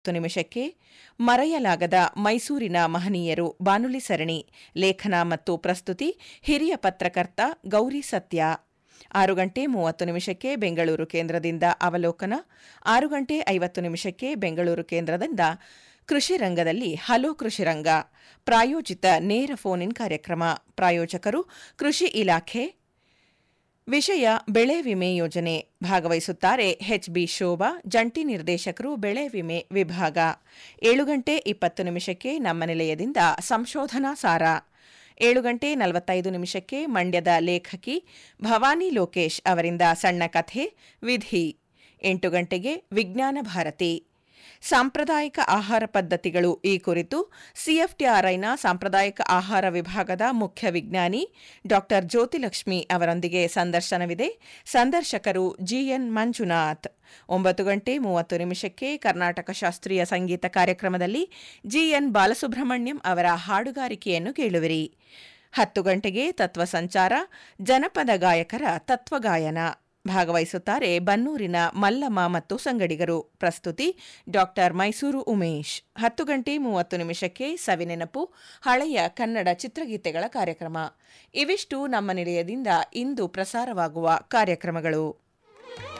ಹತ್ತು ನಿಮಿಷಕ್ಕೆ ಮರೆಯಲಾಗದ ಮೈಸೂರಿನ ಮಹನೀಯರು ಬಾನುಲಿ ಸರಣಿ ಲೇಖನ ಮತ್ತು ಪ್ರಸ್ತುತಿ ಹಿರಿಯ ಪತ್ರಕರ್ತ ಗೌರಿ ಸತ್ಯ ಆರು ಗಂಟೆ ಮೂವತ್ತು ನಿಮಿಷಕ್ಕೆ ಬೆಂಗಳೂರು ಕೇಂದ್ರದಿಂದ ಅವಲೋಕನ ಆರು ಗಂಟೆ ಐವತ್ತು ನಿಮಿಷಕ್ಕೆ ಬೆಂಗಳೂರು ಕೇಂದ್ರದಿಂದ ಕೃಷಿ ರಂಗದಲ್ಲಿ ಹಲೋ ಕೃಷಿ ರಂಗ ಪ್ರಾಯೋಜಿತ ನೇರ ಫೋನ್ ಇನ್ ಕಾರ್ಯಕ್ರಮ ಪ್ರಾಯೋಜಕರು ಕೃಷಿ ಇಲಾಖೆ ವಿಷಯ ಬೆಳೆ ವಿಮೆ ಯೋಜನೆ ಭಾಗವಹಿಸುತ್ತಾರೆ ಎಚ್ಬಿ ಶೋಭಾ ಜಂಟಿ ನಿರ್ದೇಶಕರು ಬೆಳೆ ವಿಮೆ ವಿಭಾಗ ಏಳು ಗಂಟೆ ಇಪ್ಪತ್ತು ನಿಮಿಷಕ್ಕೆ ನಮ್ಮ ನಿಲಯದಿಂದ ಸಂಶೋಧನಾ ಸಾರ ಏಳು ಗಂಟೆ ನಲವತ್ತೈದು ನಿಮಿಷಕ್ಕೆ ಮಂಡ್ಯದ ಲೇಖಕಿ ಭವಾನಿ ಲೋಕೇಶ್ ಅವರಿಂದ ಸಣ್ಣ ಕಥೆ ವಿಧಿ ಎಂಟು ಗಂಟೆಗೆ ವಿಜ್ಞಾನ ಭಾರತಿ ಸಾಂಪ್ರದಾಯಿಕ ಆಹಾರ ಪದ್ಧತಿಗಳು ಈ ಕುರಿತು ಸಿಎಫ್ಟಿಆರ್ಐನ ಸಾಂಪ್ರದಾಯಿಕ ಆಹಾರ ವಿಭಾಗದ ಮುಖ್ಯ ವಿಜ್ಞಾನಿ ಡಾ ಜ್ಯೋತಿಲಕ್ಷ್ಮಿ ಅವರೊಂದಿಗೆ ಸಂದರ್ಶನವಿದೆ ಸಂದರ್ಶಕರು ಜಿಎನ್ ಮಂಜುನಾಥ್ ಒಂಬತ್ತು ಗಂಟೆ ಮೂವತ್ತು ನಿಮಿಷಕ್ಕೆ ಕರ್ನಾಟಕ ಶಾಸ್ತ್ರೀಯ ಸಂಗೀತ ಕಾರ್ಯಕ್ರಮದಲ್ಲಿ ಜಿಎನ್ ಬಾಲಸುಬ್ರಹ್ಮಣ್ಯಂ ಅವರ ಹಾಡುಗಾರಿಕೆಯನ್ನು ಕೇಳುವಿರಿ ಹತ್ತು ಗಂಟೆಗೆ ತತ್ವ ಸಂಚಾರ ಜನಪದ ಗಾಯಕರ ತತ್ವಗಾಯನ ಭಾಗವಹಿಸುತ್ತಾರೆ ಬನ್ನೂರಿನ ಮಲ್ಲಮ್ಮ ಮತ್ತು ಸಂಗಡಿಗರು ಪ್ರಸ್ತುತಿ ಡಾಕ್ಟರ್ ಮೈಸೂರು ಉಮೇಶ್ ಹತ್ತು ಗಂಟೆ ಮೂವತ್ತು ನಿಮಿಷಕ್ಕೆ ಸವಿನೆನಪು ಹಳೆಯ ಕನ್ನಡ ಚಿತ್ರಗೀತೆಗಳ ಕಾರ್ಯಕ್ರಮ ಇವಿಷ್ಟು ನಮ್ಮ ನಿಲಯದಿಂದ ಇಂದು ಪ್ರಸಾರವಾಗುವ ಕಾರ್ಯಕ್ರಮಗಳು